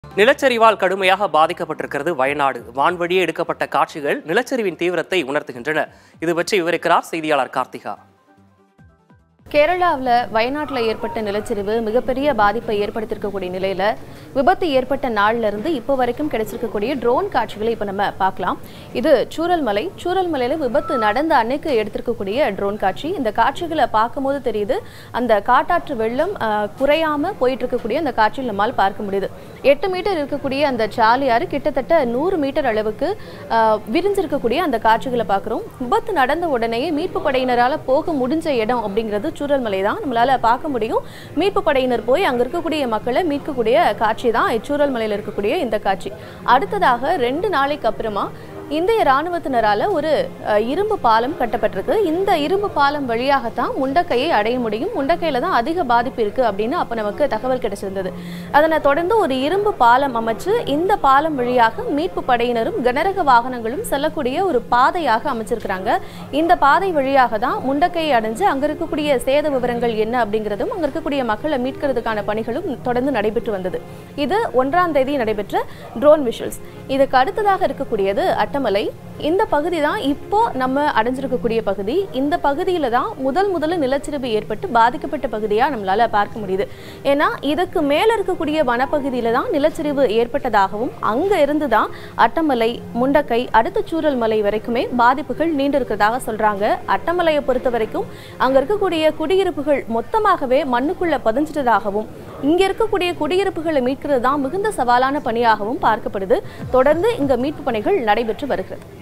நிலச்சரிவால் கடுமையாக பாதிக்கப்பட்டிருக்கிறது வயநாடு வான்வழியே எடுக்கப்பட்ட காட்சிகள் நிலச்சரிவின் தீவிரத்தை உணர்த்துகின்றன இது பற்றி விவரிக்கிறார் செய்தியாளர் கார்த்திகா கேரளாவில் வயநாட்டில் ஏற்பட்ட நிலச்சரிவு மிகப்பெரிய பாதிப்பை ஏற்படுத்தியிருக்கக்கூடிய நிலையில விபத்து ஏற்பட்ட நாள்ல இருந்து இப்போ வரைக்கும் கிடைச்சிருக்கக்கூடிய ட்ரோன் காட்சிகளை இப்போ நம்ம பார்க்கலாம் இது சூரல்மலை சூரல்மலையில விபத்து நடந்த அன்னைக்கு எடுத்திருக்கக்கூடிய ட்ரோன் காட்சி இந்த காட்சிகளை பார்க்கும்போது தெரியுது அந்த காட்டாற்று வெள்ளம் ஆஹ், குறையாம போயிட்டு இருக்கக்கூடிய அந்த காட்சியில் நம்மால் பார்க்க முடியுது எட்டு மீட்டர் இருக்கக்கூடிய அந்த சாலியாறு கிட்டத்தட்ட நூறு மீட்டர் அளவுக்கு ஆஹ், விரிஞ்சிருக்கக்கூடிய அந்த காட்சிகளை பார்க்குறோம் விபத்து நடந்த உடனேயே மீட்பு படையினரால போக முடிஞ்ச இடம் அப்படிங்கிறது சூரல்மலை தான் நம்மளால பார்க்க முடியும் மீட்பு படையினர் போய் அங்க இருக்கக்கூடிய மக்களை மீட்கக்கூடிய காட்சி தான் சூரல்மலையில் இருக்கக்கூடிய இந்த காட்சி அடுத்ததாக ரெண்டு நாளைக்கு அப்புறமா இந்திய ராணுவத்தினரால ஒரு அஹ், இரும்பு பாலம் கட்டப்பட்டிருக்கு இந்த இரும்பு பாலம் வழியாகத்தான் முண்டக்கையை அடைய முடியும் முண்டக்கையில தான் அதிக பாதிப்பு இருக்கு அப்படின்னு அப்ப நமக்கு தகவல் கிடைச்சிருந்தது அதனை தொடர்ந்து ஒரு இரும்பு பாலம் அமைச்சு இந்த பாலம் வழியாக மீட்பு படையினரும் கனரக வாகனங்களும் செல்லக்கூடிய ஒரு பாதையாக அமைச்சிருக்கிறாங்க இந்த பாதை வழியாக தான் முண்டக்கையை அடைஞ்சு அங்க இருக்கக்கூடிய சேத விவரங்கள் என்ன அப்படிங்கிறதும் அங்க இருக்கக்கூடிய மக்களை மீட்கிறதுக்கான பணிகளும் தொடர்ந்து நடைபெற்று வந்தது இது ஒன்றாம் தேதி நடைபெற்ற ட்ரோன் விஷுவல்ஸ் இதுக்கு அடுத்ததாக இருக்கக்கூடியது அட்டமலை இந்த பகுதி தான் இப்போ நம்ம அடைஞ்சிருக்கக்கூடிய பகுதி இந்த பகுதியில தான் முதல் முதல்ல நிலச்சரிவு ஏற்பட்டு பாதிக்கப்பட்ட பகுதியா நம்மளால பார்க்க முடியுது ஏன்னா இதுக்கு மேல இருக்கக்கூடிய வனப்பகுதியில தான் நிலச்சரிவு ஏற்பட்டதாகவும் அங்க இருந்து தான் அட்டமலை முண்டக்கை அடுத்த சூரல் மலை வரைக்குமே பாதிப்புகள் நீண்டு இருக்கிறதாக சொல்றாங்க அட்டமலையை பொறுத்த வரைக்கும் அங்க இருக்கக்கூடிய குடியிருப்புகள் மொத்தமாகவே மண்ணுக்குள்ள பதிஞ்சிட்டதாகவும் இங்க இருக்கக்கூடிய குடியிருப்புகளை மீட்கிறது தான் மிகுந்த சவாலான பணியாகவும் பார்க்கப்படுது தொடர்ந்து இங்க மீட்பு பணிகள் நடைபெற்று வருகிறது